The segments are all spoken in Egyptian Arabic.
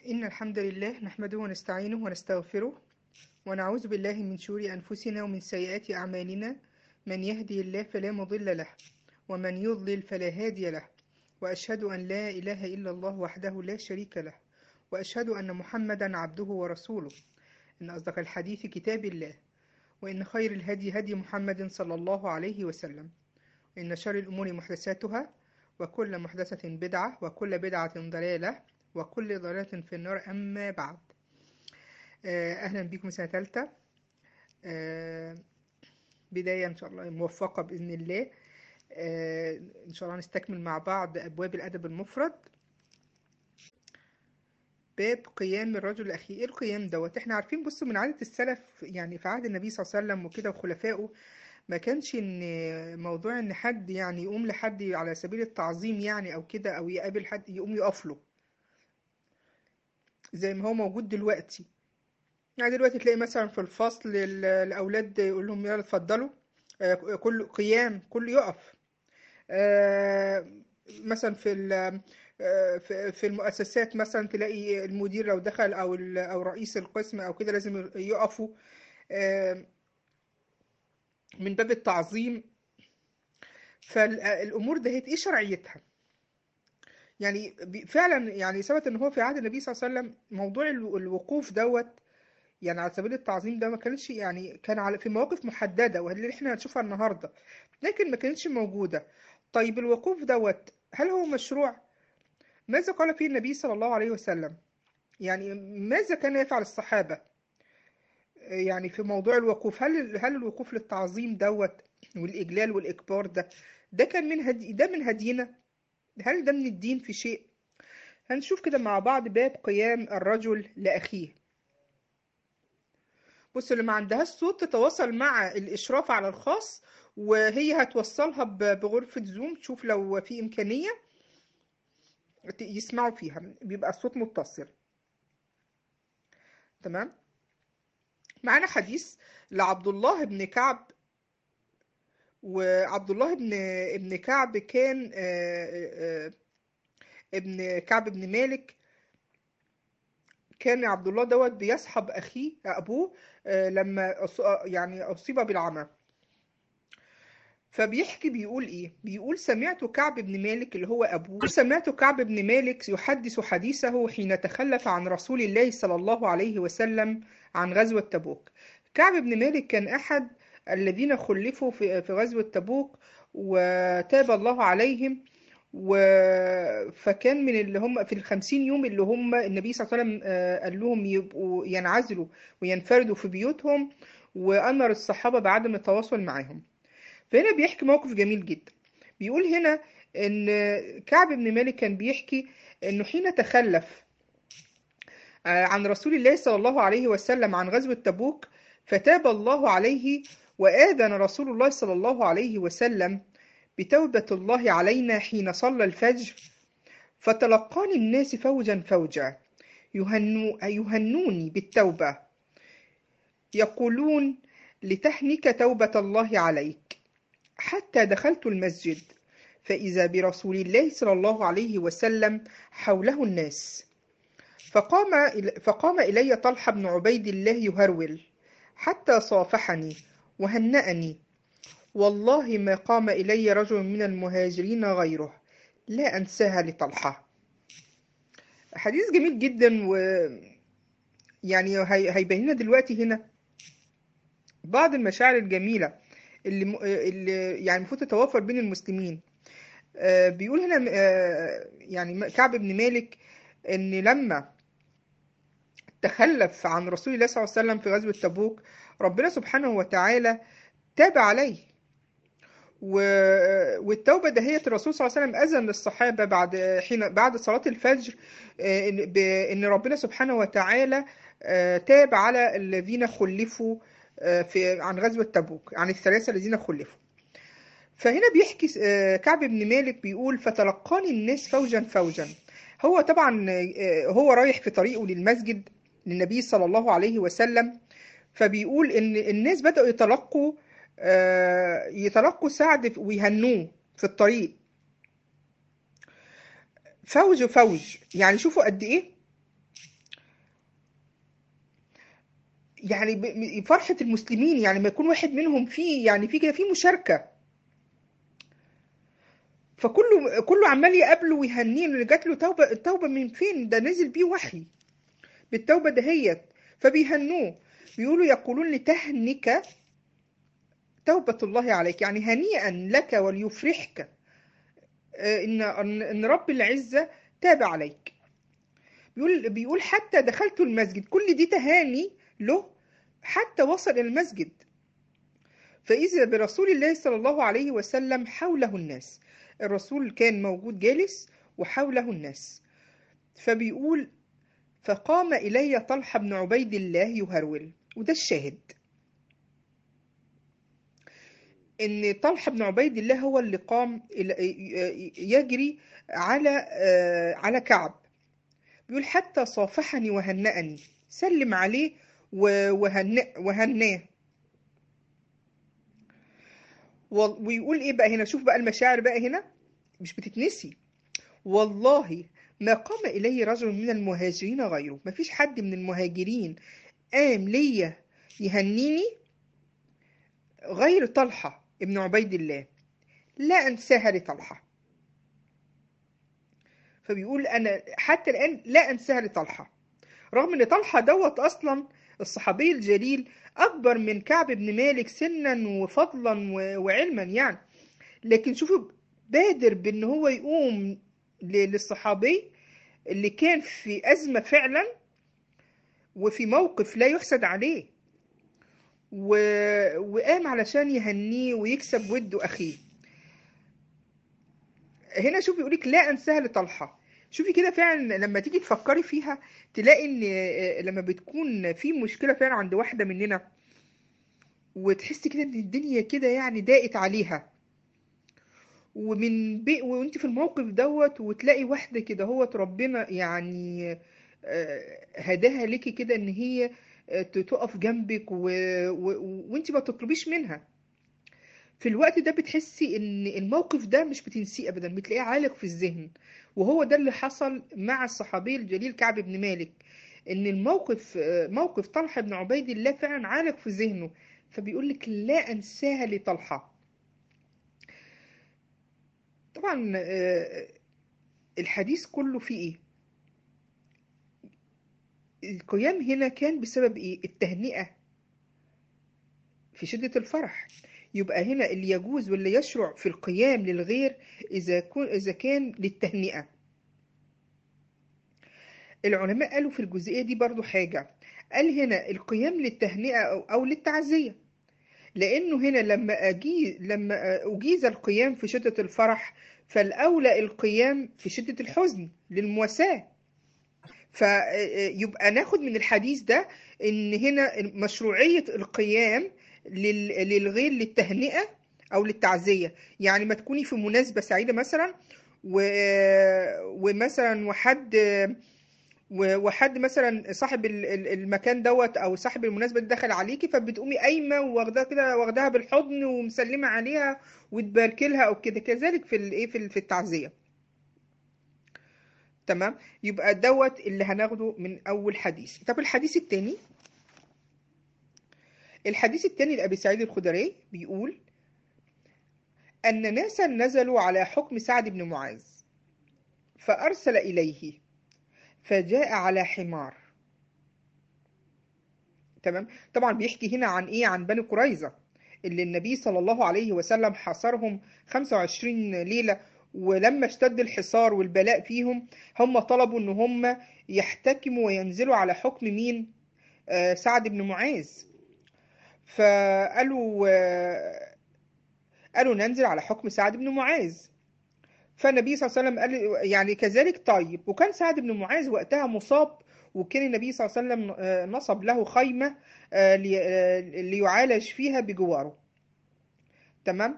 إن الحمد لله نحمده ونستعينه ونستغفره ونعوذ بالله من شرور أنفسنا ومن سيئات أعمالنا من يهدي الله فلا مضل له ومن يضلل فلا هادي له وأشهد أن لا إله إلا الله وحده لا شريك له وأشهد أن محمدا عبده ورسوله إن أصدق الحديث كتاب الله وإن خير الهدي هدي محمد صلى الله عليه وسلم وإن شر الأمور محدثاتها وكل محدثة بدعة وكل بدعة ضلالة وكل ضلالة في النار أما بعد آه، أهلا بكم سنة ثالثة آه، بداية إن شاء الله موفقة بإذن الله آه، إن شاء الله نستكمل مع بعض أبواب الأدب المفرد باب قيام الرجل الأخير إيه القيام دوت إحنا عارفين بصوا من عادة السلف يعني في عهد النبي صلى الله عليه وسلم وكده وخلفائه ما كانش إن موضوع إن حد يعني يقوم لحد على سبيل التعظيم يعني أو كده أو يقابل حد يقوم يقف له زي ما هو موجود دلوقتي يعني دلوقتي تلاقي مثلا في الفصل ال- الأولاد يقول لهم يلا اتفضلوا آه، كل قيام كل يقف آه، مثلا في ال- آه، في في المؤسسات مثلا تلاقي المدير لو دخل أو ال- أو رئيس القسم أو كده لازم يقفوا آه، من باب التعظيم فالأمور دهيت إيه شرعيتها؟ يعني بي- فعلا يعني ثبت ان هو في عهد النبي صلى الله عليه وسلم موضوع الو- الوقوف دوت يعني على سبيل التعظيم ده ما كانش يعني كان على في مواقف محدده واللي احنا هنشوفها النهارده لكن ما كانتش موجوده طيب الوقوف دوت هل هو مشروع ماذا قال فيه النبي صلى الله عليه وسلم يعني ماذا كان يفعل الصحابه يعني في موضوع الوقوف هل هل الوقوف للتعظيم دوت والاجلال والاكبار ده ده كان من هدي ده من هدينا هل ده من الدين في شيء هنشوف كده مع بعض باب قيام الرجل لأخيه بص اللي ما عندهاش صوت تتواصل مع الإشراف على الخاص وهي هتوصلها ب- بغرفة زوم تشوف لو في إمكانية ت- يسمعوا فيها بيبقى الصوت متصل تمام معانا حديث لعبد الله بن كعب وعبد الله بن ابن كعب كان آه، آه، ابن كعب بن مالك كان عبد الله دوت بيصحب اخيه ابوه آه، لما أص- يعني اصيب بالعمى فبيحكي بيقول ايه بيقول سمعت كعب بن مالك اللي هو ابوه سمعت كعب بن مالك يحدث حديثه حين تخلف عن رسول الله صلى الله عليه وسلم عن غزوة تبوك كعب بن مالك كان احد الذين خلفوا في في غزوة تبوك وتاب الله عليهم و... فكان من اللي هم في الخمسين يوم اللي هم النبي صلى الله عليه وسلم آه، قال لهم يبقوا ينعزلوا وينفردوا في بيوتهم وأمر الصحابة بعدم التواصل معاهم فهنا بيحكي موقف جميل جدا بيقول هنا ان كعب بن مالك كان بيحكي انه حين تخلف آه، عن رسول الله صلى الله عليه وسلم عن غزوة تبوك فتاب الله عليه وآذن رسول الله صلى الله عليه وسلم بتوبة الله علينا حين صلى الفجر فتلقاني الناس فوجا فوجا يهنو يهنوني بالتوبة يقولون لتحنك توبة الله عليك حتى دخلت المسجد فإذا برسول الله صلى الله عليه وسلم حوله الناس فقام إل- فقام إلي طلحة بن عبيد الله يهرول حتى صافحني وهنأني والله ما قام إلي رجل من المهاجرين غيره لا أنساها لطلحة حديث جميل جدا و يعني هي- هيبين لنا دلوقتي هنا بعض المشاعر الجميلة اللي, م... اللي يعني المفروض تتوافر بين المسلمين آه، بيقول هنا آه، يعني كعب بن مالك ان لما تخلف عن رسول الله صلى الله عليه وسلم في غزوة تبوك ربنا سبحانه وتعالى تاب عليه و... والتوبة دهية الرسول صلى الله عليه وسلم أذن للصحابة بعد حين بعد صلاة الفجر آه، إن بأن ربنا سبحانه وتعالى آه، تاب على الذين خلفوا آه، في عن غزوة تبوك عن الثلاثة الذين خلفوا فهنا بيحكي آه، كعب بن مالك بيقول فتلقاني الناس فوجا فوجا هو طبعا آه، هو رايح في طريقه للمسجد للنبي صلى الله عليه وسلم فبيقول ان الناس بدأوا يتلقوا آه، يتلقوا سعد ويهنوه في الطريق فوج فوج يعني شوفوا قد ايه يعني ب- فرحة المسلمين يعني ما يكون واحد منهم فيه يعني في كده في مشاركة فكله كله عمال يقابله ويهنيه اللي جات له توبة التوبة من فين ده نزل بيه وحي بالتوبة دهيت فبيهنوه بيقولوا يقولون لتهنك توبة الله عليك يعني هنيئا لك وليفرحك آه، ان ان إن رب العزة تاب عليك بيقول بيقول حتى دخلت المسجد كل دي تهاني له حتى وصل الى المسجد فإذا برسول الله صلى الله عليه وسلم حوله الناس الرسول كان موجود جالس وحوله الناس فبيقول فقام إلي طلحة بن عبيد الله يهرول وده الشاهد إن طلحة بن عبيد الله هو اللي قام إلى- يجري على على كعب بيقول حتى صافحني وهنأني سلم عليه و- وهنأ وهناه و- ويقول ايه بقى هنا شوف بقى المشاعر بقى هنا مش بتتنسي والله ما قام إلي رجل من المهاجرين غيره ما فيش حد من المهاجرين قام ليا يهنيني غير طلحة ابن عبيد الله لا أنساها لطلحة فبيقول أنا حتى الآن لا أنساها لطلحة رغم ان طلحة دوت اصلا الصحابي الجليل اكبر من كعب بن مالك سنا وفضلا و- وعلما يعني لكن شوفوا بادر بان هو يقوم ل- للصحابي اللي كان في ازمة فعلا وفي موقف لا يحسد عليه و... وقام علشان يهنيه ويكسب ود اخيه هنا شوفي يقولك لا انساها لطلحة شوفي كده فعلا لما تيجي تفكري فيها تلاقي ان آه، لما بتكون في مشكلة فعلا عند واحدة مننا وتحسي كده ان الدنيا كده يعني ضاقت عليها ومن بي وانت في الموقف دوت وتلاقي واحدة كده هو ربنا يعني آه، هداها ليكي كده ان هي آه، تقف جنبك و... و... وانت ما تطلبيش منها في الوقت ده بتحسي ان الموقف ده مش بتنسيه ابدا بتلاقيه عالق في الذهن وهو ده اللي حصل مع الصحابي الجليل كعب بن مالك ان الموقف آه، موقف طلحة بن عبيد الله فعلا عالق في ذهنه فبيقول لك لا انساها لطلحة طبعا آه، الحديث كله فيه ايه القيام هنا كان بسبب ايه التهنئة في شدة الفرح يبقى هنا اللي يجوز واللي يشرع في القيام للغير إذا كون إذا كان للتهنئة العلماء قالوا في الجزئية دي برضو حاجة قال هنا القيام للتهنئة أو, أو للتعزية لأنه هنا لما أجي لما أجيز القيام في شدة الفرح فالأولى القيام في شدة الحزن للمواساة فيبقى ناخد من الحديث ده ان هنا مشروعية القيام لل- للغير للتهنئة او للتعزية يعني ما تكوني في مناسبة سعيدة مثلا و... ومثلا وحد و- وحد مثلا صاحب ال- ال- المكان دوت او صاحب المناسبة دي دخل عليكي فبتقومي قايمة واخداها كده واخداها بالحضن ومسلمة عليها وتباركي لها او كده كذلك في الايه في ال- في التعزية تمام يبقى دوت اللي هناخده من اول حديث طب الحديث التاني الحديث التاني لأبي سعيد الخدري بيقول أن ناسا نزلوا على حكم سعد بن معاذ فأرسل إليه فجاء على حمار تمام طبعا بيحكي هنا عن إيه عن بني قريظة اللي النبي صلى الله عليه وسلم حاصرهم 25 ليلة ولما اشتد الحصار والبلاء فيهم هم طلبوا ان هم يحتكموا وينزلوا على حكم مين آه سعد بن معاذ فقالوا آه، قالوا ننزل على حكم سعد بن معاذ فالنبي صلى الله عليه وسلم قال يعني كذلك طيب وكان سعد بن معاذ وقتها مصاب وكان النبي صلى الله عليه وسلم آه، نصب له خيمة آه، لي- آه، ليعالج فيها بجواره تمام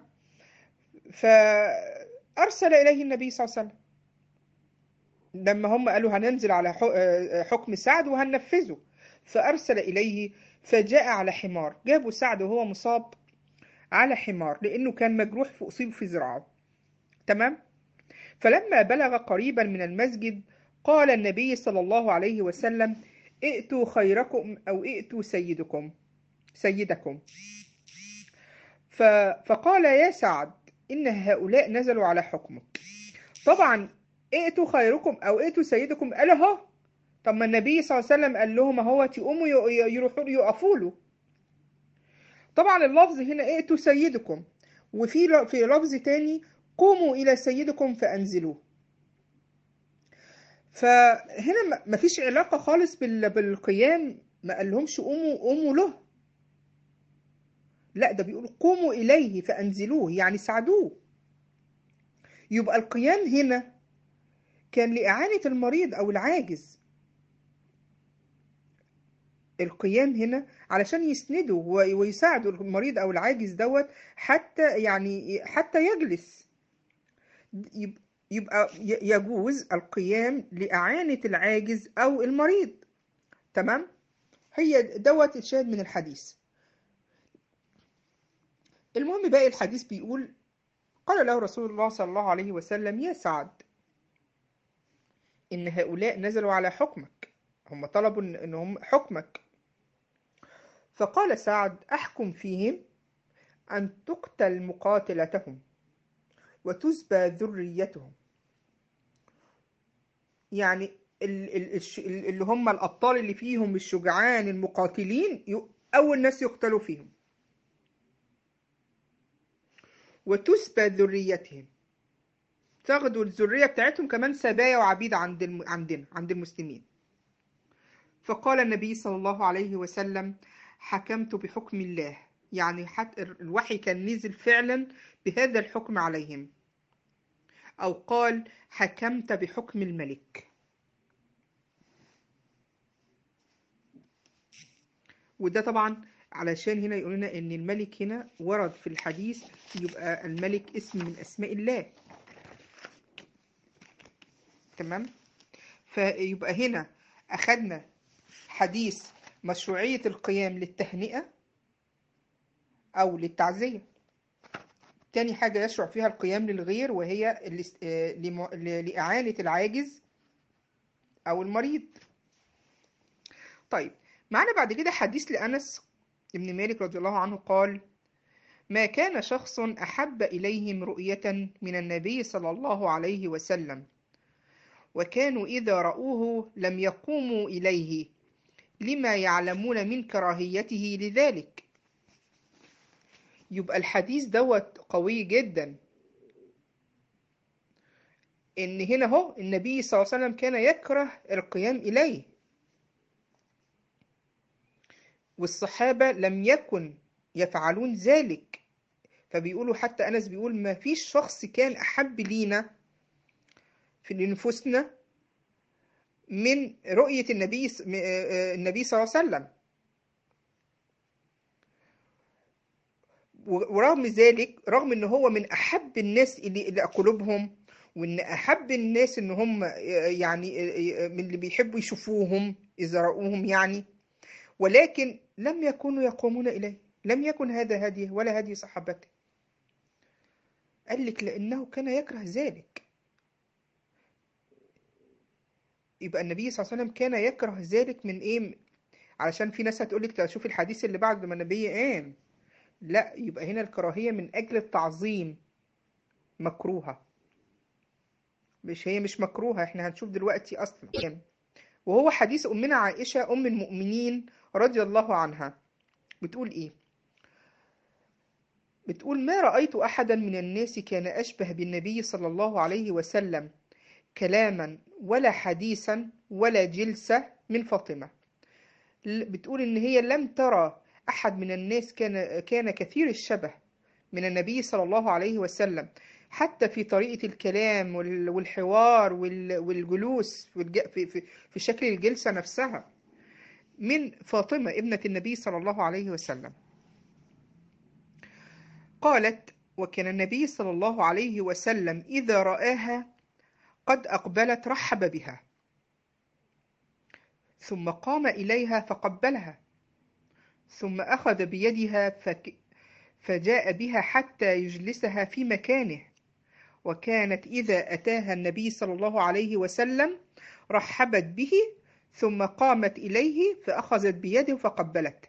فأرسل إليه النبي صلى الله عليه وسلم لما هم قالوا هننزل على حك- آه، حكم سعد وهننفذه فأرسل إليه فجاء على حمار جابوا سعد وهو مصاب على حمار لأنه كان مجروح فأصيب في ذراعه تمام فلما بلغ قريبا من المسجد قال النبي صلى الله عليه وسلم ائتوا خيركم أو ائتوا سيدكم سيدكم ف... فقال يا سعد إن هؤلاء نزلوا على حكمك طبعا ائتوا خيركم أو ائتوا سيدكم قال اهو طب ما النبي صلى الله عليه وسلم قال لهم اهو يقوموا ي- يروحوا يقفوا له طبعا اللفظ هنا ائتوا سيدكم وفي ل- في لفظ تاني قوموا إلى سيدكم فأنزلوه فهنا ما- مفيش علاقة خالص بال- بالقيام ما قالهمش قوموا قوموا له لا ده بيقول قوموا إليه فأنزلوه يعني ساعدوه يبقى القيام هنا كان لإعانة المريض أو العاجز القيام هنا علشان يسندوا و- ويساعدوا المريض أو العاجز دوت حتى يعني حتى يجلس يب- يبقى ي- يجوز القيام لإعانة العاجز أو المريض تمام هي دوت الشاهد من الحديث المهم باقي الحديث بيقول قال له رسول الله صلى الله عليه وسلم يا سعد إن هؤلاء نزلوا على حكمك هم طلبوا إن إن هم حكمك فقال سعد أحكم فيهم أن تقتل مقاتلتهم وتسبى ذريتهم يعني ال- ال- الش- ال- اللي هم الأبطال اللي فيهم الشجعان المقاتلين ي- أول ناس يقتلوا فيهم وتسبى ذريتهم تاخدوا الذرية بتاعتهم كمان سبايا وعبيد عند الم... عندنا عند المسلمين فقال النبي صلى الله عليه وسلم حكمت بحكم الله يعني حتى الوحي كان نزل فعلا بهذا الحكم عليهم أو قال حكمت بحكم الملك وده طبعا علشان هنا يقول لنا ان الملك هنا ورد في الحديث يبقى الملك اسم من اسماء الله تمام فيبقى هنا اخدنا حديث مشروعية القيام للتهنئة او للتعزية تاني حاجة يشرع فيها القيام للغير وهي الاس- آه، لم- ل- لإعانة العاجز أو المريض طيب معنا بعد كده حديث لأنس بن مالك رضي الله عنه قال ما كان شخص أحب إليهم رؤية من النبي صلى الله عليه وسلم وكانوا إذا رأوه لم يقوموا إليه لما يعلمون من كراهيته لذلك يبقى الحديث دوت قوي جدا ان هنا هو النبي صلى الله عليه وسلم كان يكره القيام اليه والصحابة لم يكن يفعلون ذلك فبيقولوا حتى أنس بيقول ما فيش شخص كان أحب لينا في نفوسنا من رؤية النبي النبي صلى الله عليه وسلم ورغم ذلك رغم ان هو من احب الناس اللي الى قلوبهم وان احب الناس ان هم يعني من اللي بيحبوا يشوفوهم اذا راوهم يعني ولكن لم يكونوا يقومون اليه لم يكن هذا هديه ولا هدي صحابته قال لك لانه كان يكره ذلك يبقى النبي صلى الله عليه وسلم كان يكره ذلك من ايه علشان في ناس هتقول لك شوف الحديث اللي بعد ما النبي قام لا يبقى هنا الكراهية من أجل التعظيم مكروهة مش هي مش مكروهة احنا هنشوف دلوقتي أصلا وهو حديث أمنا عائشة أم المؤمنين رضي الله عنها بتقول إيه بتقول ما رأيت أحدا من الناس كان أشبه بالنبي صلى الله عليه وسلم كلاما ولا حديثا ولا جلسة من فاطمة بتقول إن هي لم ترى أحد من الناس كان كان كثير الشبه من النبي صلى الله عليه وسلم حتى في طريقة الكلام والحوار والجلوس في في شكل الجلسة نفسها من فاطمة ابنة النبي صلى الله عليه وسلم قالت وكان النبي صلى الله عليه وسلم إذا رآها قد أقبلت رحب بها ثم قام إليها فقبلها ثم أخذ بيدها فك... فجاء بها حتى يجلسها في مكانه وكانت إذا أتاها النبي صلى الله عليه وسلم رحبت به ثم قامت إليه فأخذت بيده فقبلته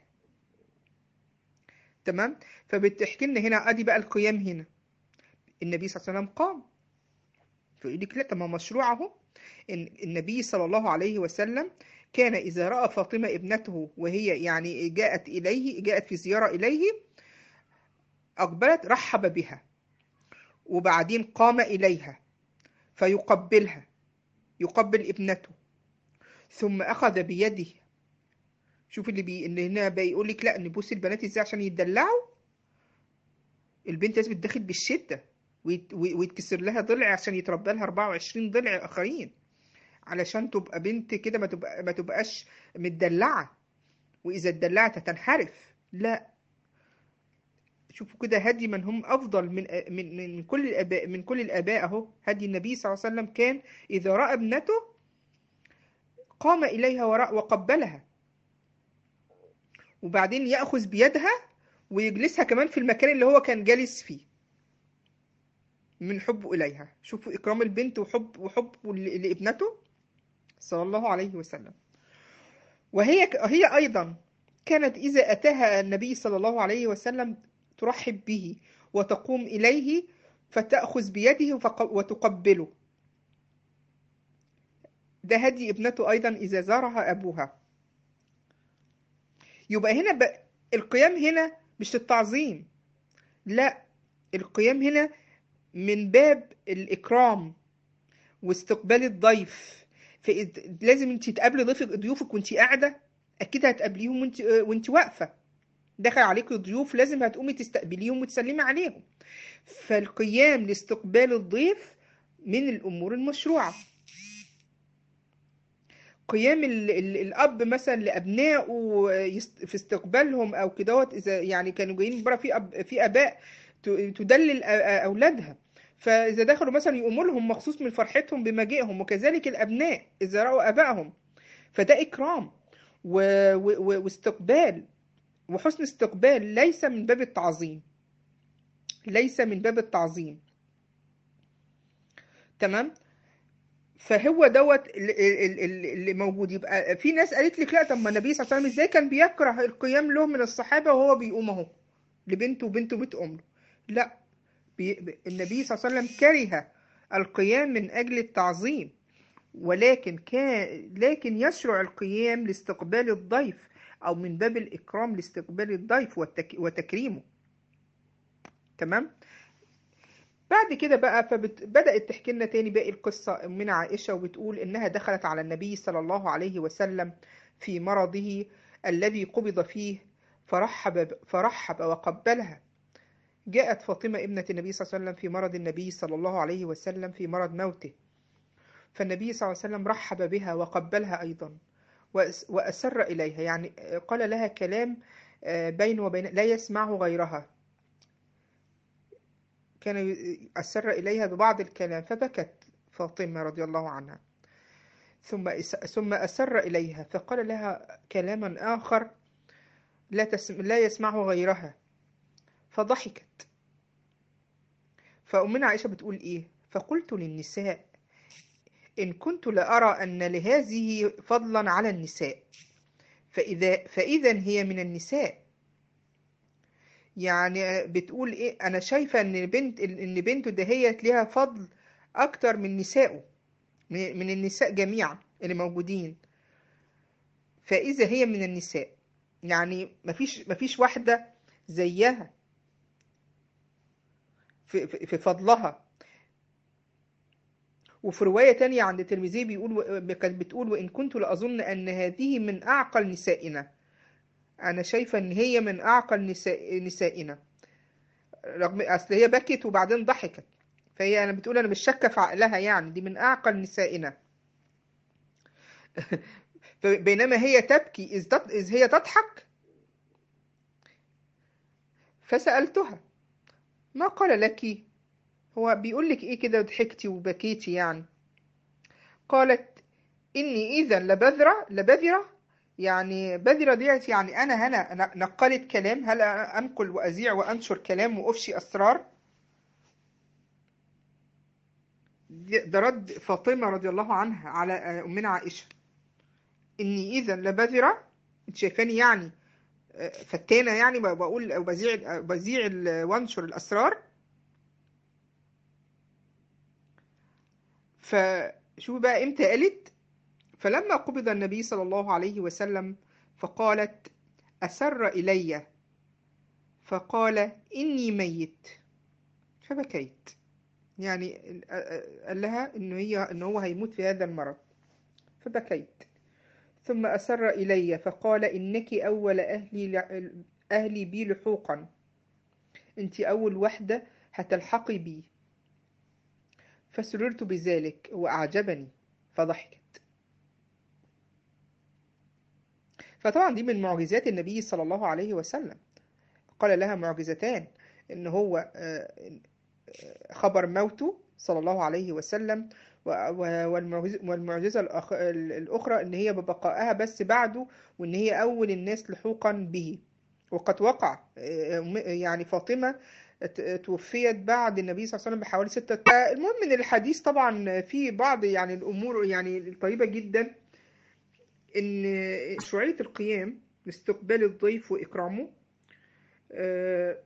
تمام فبتحكي لنا هنا ادي بقى القيام هنا النبي صلى الله عليه وسلم قام فيقول لك لا طب ما مشروع اهو إن النبي صلى الله عليه وسلم كان إذا رأى فاطمة ابنته وهي يعني جاءت إليه جاءت في زيارة إليه أقبلت رحب بها وبعدين قام إليها فيقبلها يقبل ابنته ثم أخذ بيده شوف اللي بي اللي هنا بيقول لك لا نبوس البنات ازاي عشان يتدلعوا البنت لازم تدخل بالشدة ويت- ويتكسر لها ضلع عشان يتربى لها 24 ضلع آخرين علشان تبقى بنت كده ما تبقى ما تبقاش متدلعة وإذا اتدلعت هتنحرف لا شوفوا كده هدي من هم أفضل من من من كل الآباء من كل الآباء أهو هدي النبي صلى الله عليه وسلم كان إذا رأى ابنته قام إليها ورا- وقبلها وبعدين يأخذ بيدها ويجلسها كمان في المكان اللي هو كان جالس فيه من حبه إليها شوفوا إكرام البنت وحب وحبه ل- لابنته صلى الله عليه وسلم وهي هي أيضا كانت إذا أتاها النبي صلى الله عليه وسلم ترحب به وتقوم إليه فتأخذ بيده فق- وتقبله ده هدي ابنته أيضا إذا زارها أبوها يبقى هنا ب... القيام هنا مش للتعظيم لا القيام هنا من باب الإكرام واستقبال الضيف فلازم انت تقابلي ضيفك ضيوفك وانت قاعدة أكيد هتقابليهم وانت وانت واقفة دخل عليك ضيوف لازم هتقومي تستقبليهم وتسلمي عليهم فالقيام لاستقبال الضيف من الأمور المشروعة قيام ال ال الاب مثلا لابنائه يست- في استقبالهم او كدهوت اذا يعني كانوا جايين من بره في أب في اباء ت- تدلل أ- أ- اولادها فاذا دخلوا مثلا يقوموا لهم مخصوص من فرحتهم بمجيئهم وكذلك الابناء اذا راوا ابائهم فده اكرام و و و واستقبال وحسن استقبال ليس من باب التعظيم ليس من باب التعظيم تمام فهو دوت ال- ال- ال- اللي موجود يبقى في ناس قالت لك لا طب ما النبي صلى الله عليه وسلم ازاي كان بيكره القيام له من الصحابه وهو بيقوم اهو لبنته وبنته بتقوم له لا بي ب- النبي صلى الله عليه وسلم كره القيام من اجل التعظيم ولكن كان لكن يشرع القيام لاستقبال الضيف او من باب الاكرام لاستقبال الضيف والتك وتكريمه تمام بعد كده بقى فبدأت تحكي لنا تاني باقي القصة من عائشة وبتقول إنها دخلت على النبي صلى الله عليه وسلم في مرضه الذي قبض فيه فرحب فرحب وقبلها جاءت فاطمة ابنة النبي صلى الله عليه وسلم في مرض النبي صلى الله عليه وسلم في مرض موته فالنبي صلى الله عليه وسلم رحب بها وقبلها أيضا وأس- وأسر إليها يعني قال لها كلام آه، بينه وبين لا يسمعه غيرها كان أسر إليها ببعض الكلام فبكت فاطمة رضي الله عنها ثم ثم أسر إليها فقال لها كلاما آخر لا تسم لا يسمعه غيرها فضحكت فأمنا عائشة بتقول إيه فقلت للنساء إن كنت لأرى أن لهذه فضلا على النساء فإذا فإذا هي من النساء يعني بتقول ايه انا شايفه ان بنت ان بنته دهيت ليها فضل اكتر من نسائه من من النساء جميعا اللي موجودين فاذا هي من النساء يعني مفيش مفيش واحده زيها في في في فضلها وفي رواية تانية عند الترمذي بيقول كانت بتقول وإن كنت لأظن أن هذه من أعقل نسائنا أنا شايفة إن هي من أعقل نساء نسائنا رغم أصل هي بكت وبعدين ضحكت فهي أنا بتقول أنا مش شاكة في عقلها يعني دي من أعقل نسائنا بينما هي تبكي إذ, تط... إذ هي تضحك فسألتها ما قال لك هو بيقول لك إيه كده ضحكتي وبكيتي يعني قالت إني إذا لبذرة لبذرة يعني بذرة ديت يعني أنا هنا نقلت كلام هل أنقل وأذيع وأنشر كلام وأفشي أسرار ده رد فاطمة رضي الله عنها على أمنا عائشة إني إذا لبذرة أنت شايفاني يعني آه، فتانة يعني ب- بقول أو بذيع بذيع ال- وانشر الأسرار فشوف بقى إمتى قالت فلما قبض النبي صلى الله عليه وسلم فقالت أسر إلي فقال إني ميت فبكيت يعني قال لها إنه هي إن هو هيموت في هذا المرض فبكيت ثم أسر إلي فقال إنك أول أهلي أهلي بي لحوقا أنت أول وحدة هتلحقي بي فسررت بذلك وأعجبني فضحكت فطبعا دي من معجزات النبي صلى الله عليه وسلم قال لها معجزتان إن هو آه، خبر موته صلى الله عليه وسلم و- و- والمعجزة والمعجزة الأخ- الأخرى إن هي ببقائها بس بعده وإن هي أول الناس لحوقا به وقد وقع آه، م- يعني فاطمة ت- توفيت بعد النبي صلى الله عليه وسلم بحوالي ستة آه، المهم إن الحديث طبعا في بعض يعني الأمور يعني الطيبة جدا إن شرعية القيام لاستقبال الضيف وإكرامه آه،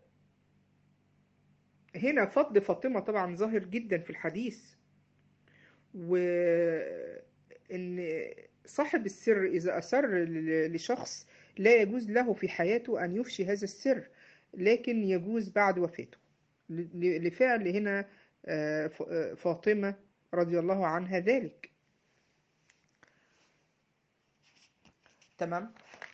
هنا فضل فاطمة طبعا ظاهر جدا في الحديث وإن صاحب السر إذا أسر ل- لشخص لا يجوز له في حياته أن يفشي هذا السر لكن يجوز بعد وفاته ل- لفعل هنا آه، ف- آه، فاطمة رضي الله عنها ذلك تمام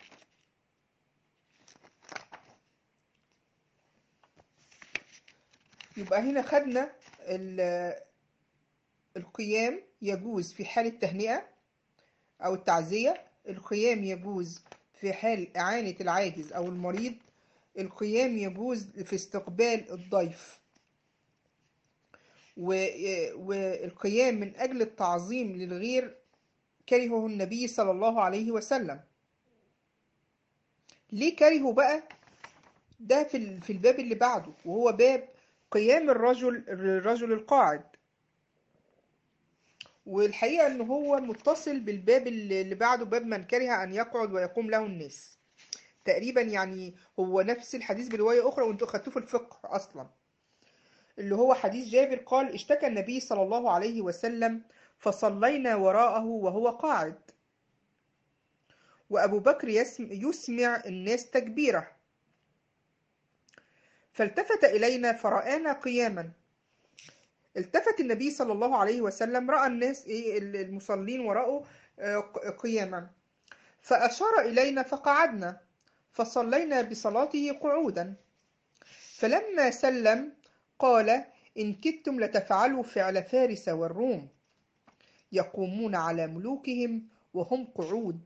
يبقى هنا خدنا ال- القيام يجوز في حال التهنئة أو التعزية القيام يجوز في حال إعانة العاجز أو المريض القيام يجوز في استقبال الضيف و- والقيام من أجل التعظيم للغير كرهه النبي صلى الله عليه وسلم ليه كرهه بقى ده في ال- في الباب اللي بعده وهو باب قيام الرجل الرجل القاعد والحقيقة ان هو متصل بالباب اللي اللي بعده باب من كره ان يقعد ويقوم له الناس تقريبا يعني هو نفس الحديث برواية اخرى وانتوا خدتوه في الفقه اصلا اللي هو حديث جابر قال اشتكى النبي صلى الله عليه وسلم فصلينا وراءه وهو قاعد وابو بكر يسم- يسمع الناس تكبيره فالتفت إلينا فرآنا قياما التفت النبي صلى الله عليه وسلم رأى الناس إيه المصلين وراءه آه، قياما فأشار إلينا فقعدنا فصلينا بصلاته قعودا فلما سلم قال إن كدتم لتفعلوا فعل فارس والروم يقومون على ملوكهم وهم قعود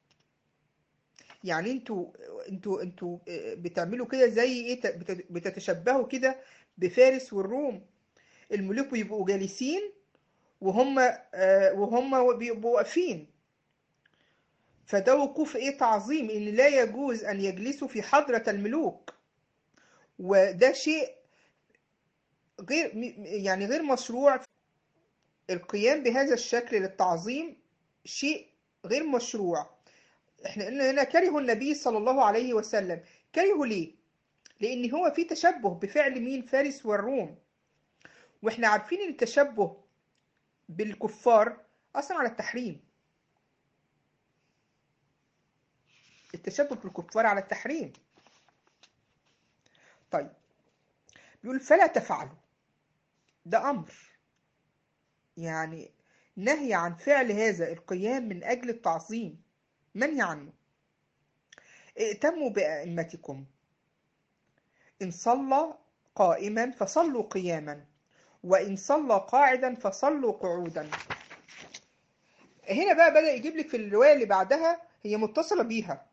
يعني انتوا انتوا انتوا بتعملوا كده زي ايه بت- بتتشبهوا كده بفارس والروم الملوك بيبقوا جالسين وهم آه، وهم بيبقوا واقفين فده وقوف ايه تعظيم ان لا يجوز ان يجلسوا في حضرة الملوك وده شيء غير يعني غير مشروع القيام بهذا الشكل للتعظيم شيء غير مشروع احنا قلنا هنا كره النبي صلى الله عليه وسلم كرهه ليه لان هو في تشبه بفعل مين فارس والروم واحنا عارفين ان التشبه بالكفار اصلا على التحريم التشبه بالكفار على التحريم طيب بيقول فلا تفعلوا ده امر يعني نهي عن فعل هذا القيام من اجل التعظيم منهي عنه ائتموا بأئمتكم إن صلى قائما فصلوا قياما وإن صلى قاعدا فصلوا قعودا هنا بقى بدأ يجيب لك في الرواية اللي بعدها هي متصلة بيها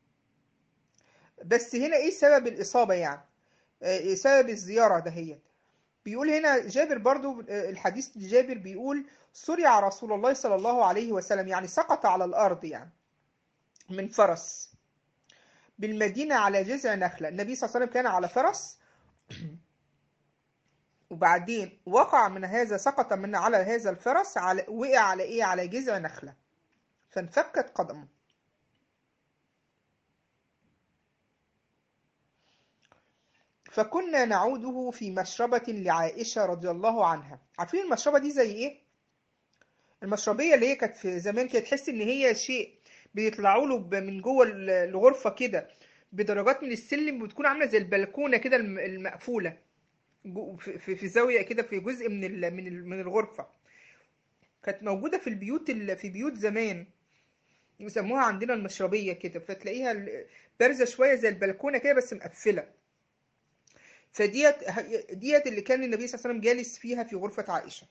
بس هنا ايه سبب الإصابة يعني إيه سبب الزيارة دهيت بيقول هنا جابر برضو الحديث جابر بيقول صرع رسول الله صلى الله عليه وسلم يعني سقط على الأرض يعني من فرس بالمدينة على جذع نخلة النبي صلى الله عليه وسلم كان على فرس وبعدين وقع من هذا سقط من على هذا الفرس على وقع على ايه على جذع نخلة فانفكت قدمه فكنا نعوده في مشربة لعائشة رضي الله عنها عارفين المشربة دي زي ايه؟ المشربية اللي هي كانت في زمان كده تحس ان هي شيء بيطلعوا له ب- من جوه ال- الغرفة كده بدرجات من السلم بتكون عاملة زي البلكونة كده الم- المقفولة جو- في في- في زاوية كده في جزء من ال- من ال- من الغرفة كانت موجودة في البيوت ال- في بيوت زمان يسموها عندنا المشربية كده فتلاقيها ال- بارزة شوية زي البلكونة كده بس مقفلة فديت ديت اللي كان النبي صلى الله عليه وسلم جالس فيها في غرفة عائشة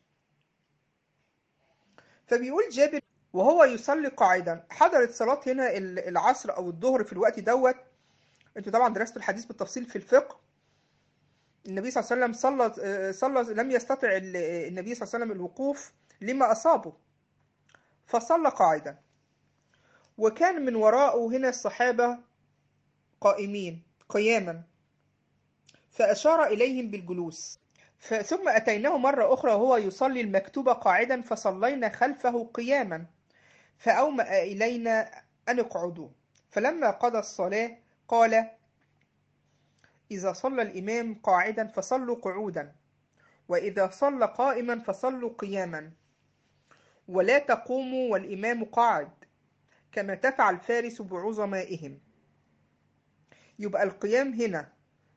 فبيقول جابر وهو يصلي قاعدا حضرت صلاة هنا ال- العصر أو الظهر في الوقت دوت انتوا طبعا درستوا الحديث بالتفصيل في الفقه النبي صلى الله عليه وسلم صلى آه، صلى لم يستطع ال- النبي صلى الله عليه وسلم الوقوف لما أصابه فصلى قاعدا وكان من وراءه هنا الصحابة قائمين قياما فأشار إليهم بالجلوس ف- ثم أتيناه مرة أخرى وهو يصلي المكتوبة قاعدا فصلينا خلفه قياما فأومأ إلينا أن اقعدوا فلما قضى الصلاة قال إذا صلى الإمام قاعدا فصلوا قعودا وإذا صلى قائما فصلوا قياما ولا تقوموا والإمام قاعد كما تفعل فارس بعظمائهم يبقى القيام هنا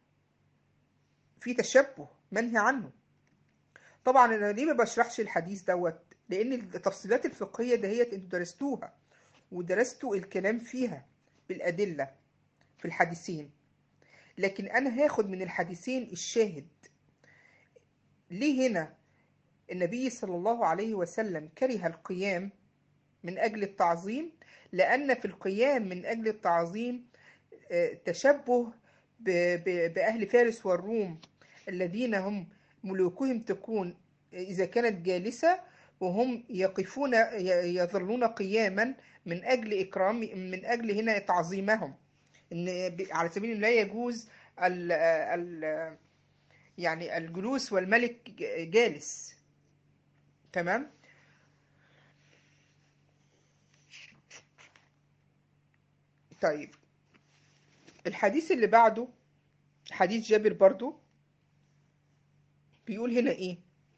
في تشبه منهي عنه طبعا انا ليه ما بشرحش الحديث دوت لان التفصيلات الفقهيه دهيت انتوا درستوها ودرستوا الكلام فيها بالادله في الحديثين لكن انا هاخد من الحديثين الشاهد ليه هنا النبي صلى الله عليه وسلم كره القيام من اجل التعظيم لان في القيام من اجل التعظيم آه، تشبه ب- ب- باهل فارس والروم الذين هم ملوكهم تكون إذا كانت جالسة وهم يقفون ي- يظلون قياما من أجل إكرام من أجل هنا تعظيمهم إن ب- على سبيل الله لا يجوز ال ال يعني الجلوس والملك ج- جالس تمام طيب الحديث اللي بعده حديث جابر برضو بيقول هنا ايه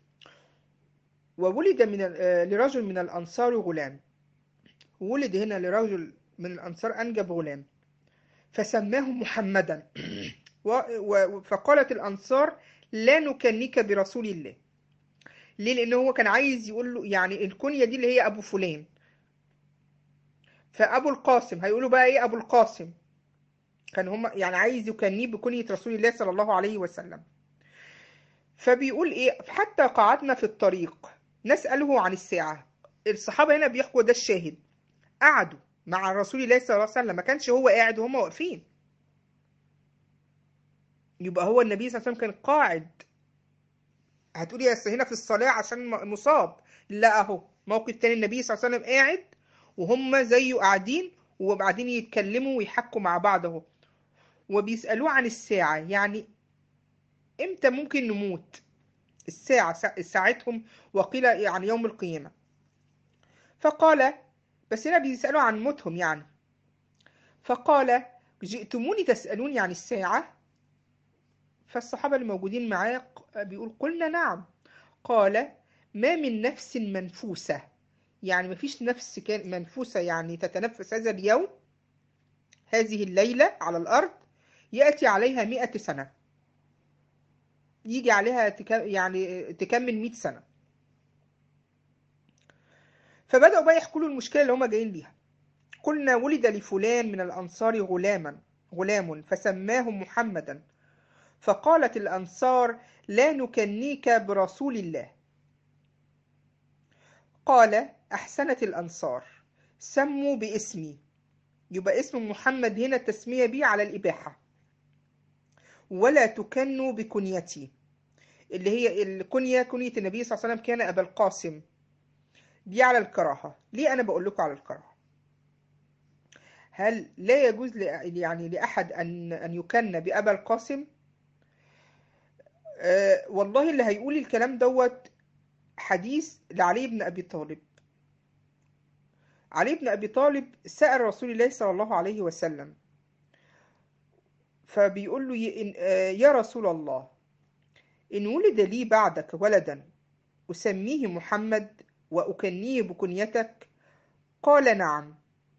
وولد من ال- آه، لرجل من الأنصار غلام ولد هنا لرجل من الأنصار أنجب غلام فسماه محمدا و- و- فقالت الأنصار لا نكنيك برسول الله ليه لأنه هو كان عايز يقول له يعني الكنية دي اللي هي أبو فلان فأبو القاسم هيقولوا بقى إيه أبو القاسم كان هم يعني عايز يكنيه بكنية رسول الله صلى الله عليه وسلم فبيقول ايه حتى قعدنا في الطريق نسأله عن الساعة الصحابة هنا بيحكوا ده الشاهد قعدوا مع رسول الله صلى الله عليه وسلم ما كانش هو قاعد وهم واقفين يبقى هو النبي صلى الله عليه وسلم كان قاعد هتقولي يا هنا في الصلاة عشان م- مصاب لا اهو موقف تاني النبي صلى الله عليه وسلم قاعد وهم زيه قاعدين وبعدين يتكلموا ويحكوا مع بعض اهو وبيسألوه عن الساعة يعني امتى ممكن نموت الساعة سا- ساعتهم وقيل يعني يوم القيامة فقال بس هنا بيسألوا عن موتهم يعني فقال جئتموني تسألوني عن الساعة فالصحابة اللي موجودين معاه ق- بيقول قلنا نعم قال ما من نفس منفوسة يعني ما فيش نفس كان منفوسة يعني تتنفس هذا اليوم هذه الليلة على الأرض يأتي عليها مئة سنة يجي عليها تك... يعني تكمل 100 سنة فبدأوا بقى يحكوا له المشكلة اللي هما جايين ليها قلنا ولد لفلان من الأنصار غلاما غلام فسماه محمدا فقالت الأنصار لا نكنيك برسول الله قال أحسنت الأنصار سموا باسمي يبقى اسم محمد هنا التسمية بيه على الإباحة ولا تكنوا بكنيتي اللي هي الكنية كنية النبي صلى الله عليه وسلم كان أبا القاسم دي على الكراهة ليه أنا بقول لكم على الكراهة هل لا يجوز ل- يعني لأحد أن أن يكن بأبا القاسم أه والله اللي هيقول الكلام دوت حديث لعلي بن أبي طالب علي بن أبي طالب سأل رسول الله صلى الله عليه وسلم فبيقول له ي- إن- آه، يا رسول الله إن ولد لي بعدك ولدا أسميه محمد وأكنيه بكنيتك قال نعم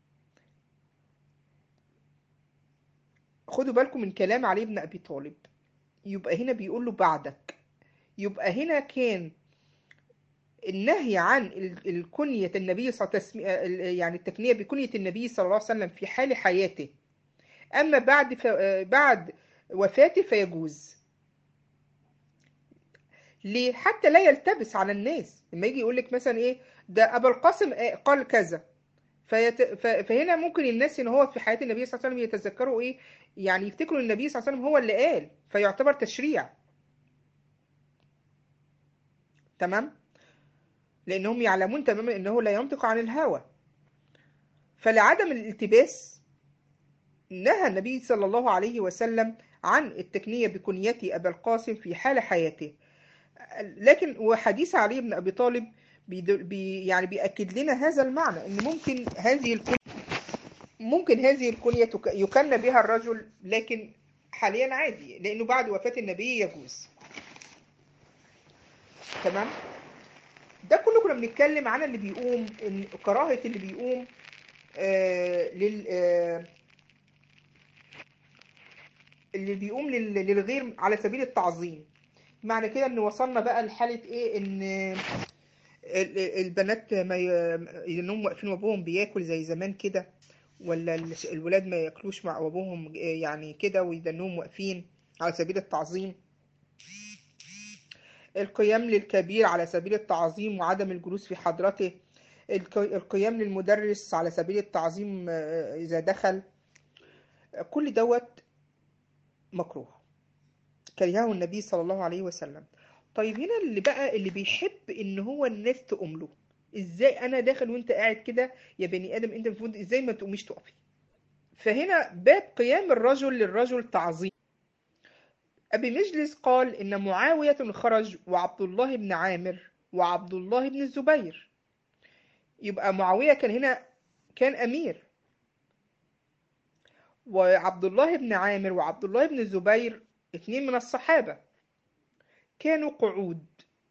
خدوا بالكم من كلام علي بن أبي طالب يبقى هنا بيقول له بعدك يبقى هنا كان النهي عن ال- الكنية النبي صلى الله عليه وسلم يعني التكنية بكنية النبي صلى الله عليه وسلم في حال حياته أما بعد ف... بعد وفاته فيجوز ليه حتى لا يلتبس على الناس لما يجي يقول لك مثلا ايه ده ابو القاسم آه، قال كذا فيت... ف... فهنا ممكن الناس ان هو في حياة النبي صلى الله عليه وسلم يتذكروا ايه يعني يفتكروا ان النبي صلى الله عليه وسلم هو اللي قال فيعتبر تشريع تمام لانهم يعلمون تماما انه لا ينطق عن الهوى فلعدم الالتباس نهى النبي صلى الله عليه وسلم عن التكنية بكنيته أبا القاسم في حال حياته لكن وحديث علي بن أبي طالب بيدل بي يعني بيأكد لنا هذا المعنى إن ممكن هذه الكنية ممكن هذه الكنية تك- يكن بها الرجل لكن حاليا عادي لأنه بعد وفاة النبي يجوز تمام ده كله كنا بنتكلم عن اللي بيقوم إن كراهة اللي بيقوم آه لل آه اللي بيقوم لل- للغير على سبيل التعظيم معنى كده ان وصلنا بقى لحالة ايه ان ال- ال- البنات ما ي- انهم واقفين وابوهم بياكل زي زمان كده ولا ال- الولاد ما ياكلوش مع ابوهم يعني كده ويدنهم واقفين على سبيل التعظيم القيام للكبير على سبيل التعظيم وعدم الجلوس في حضرته الك- القيام للمدرس على سبيل التعظيم آه، إذا دخل كل دوت مكروه كرهه النبي صلى الله عليه وسلم طيب هنا اللي بقى اللي بيحب ان هو الناس تقوم له ازاي انا داخل وانت قاعد كده يا بني ادم انت المفروض ازاي ما تقوميش تقفي فهنا باب قيام الرجل للرجل تعظيم ابي مجلس قال ان معاوية خرج وعبد الله بن عامر وعبد الله بن الزبير يبقى معاوية كان هنا كان امير وعبد الله بن عامر وعبد الله بن الزبير اتنين من الصحابة كانوا قعود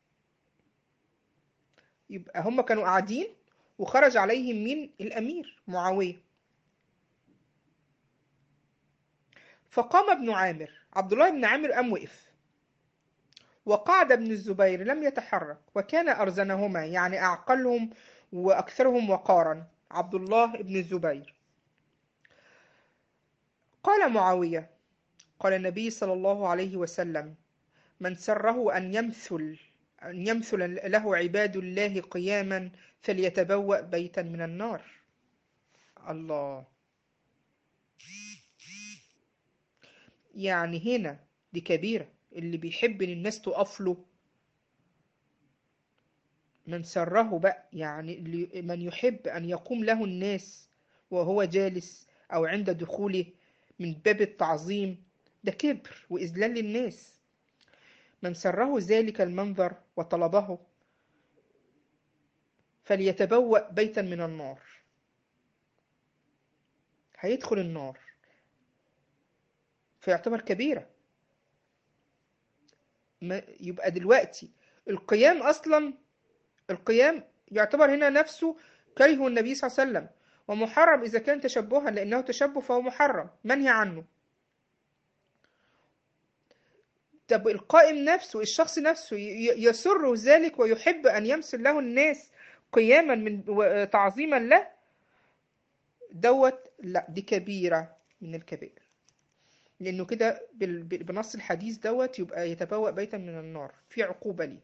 يبقى هم كانوا قاعدين وخرج عليهم مين الأمير معاوية فقام ابن عامر عبد الله بن عامر قام وقف وقعد ابن الزبير لم يتحرك وكان أرزنهما يعني أعقلهم وأكثرهم وقارا عبد الله بن الزبير قال معاوية قال النبي صلى الله عليه وسلم من سره أن يمثل أن يمثل له عباد الله قياما فليتبوأ بيتا من النار الله يعني هنا دي كبيرة اللي بيحب ان الناس تقف له من سره بقى يعني اللي من يحب ان يقوم له الناس وهو جالس او عند دخوله من باب التعظيم ده كبر وإذلال للناس من سره ذلك المنظر وطلبه فليتبوأ بيتا من النار هيدخل النار فيعتبر كبيرة ما يبقى دلوقتي القيام أصلا القيام يعتبر هنا نفسه كره النبي صلى الله عليه وسلم ومحرم إذا كان تشبها لأنه تشبه فهو محرم منهي عنه طب القائم نفسه الشخص نفسه ي- يسر ذلك ويحب أن يمثل له الناس قياما من و- تعظيما له دوت لا دي كبيرة من الكبائر لأنه كده بال- ب- بنص الحديث دوت يبقى يتبوأ بيتا من النار في عقوبة ليه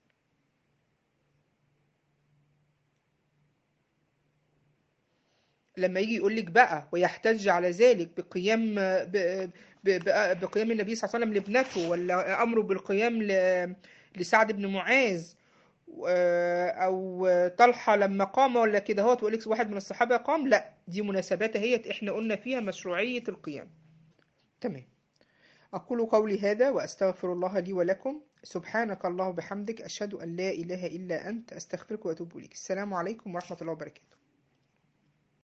لما يجي يقول لك بقى ويحتج على ذلك بقيام ب... ب... ب... بقيام النبي صلى الله عليه وسلم لابنته ولا أمره بالقيام ل... لسعد بن معاذ و- أو طلحة لما قام ولا كده هو تقول لك واحد من الصحابة قام لا دي مناسبات هي احنا قلنا فيها مشروعية القيام تمام أقول قولي هذا وأستغفر الله لي ولكم سبحانك الله وبحمدك أشهد أن لا إله إلا أنت أستغفرك وأتوب إليك السلام عليكم ورحمة الله وبركاته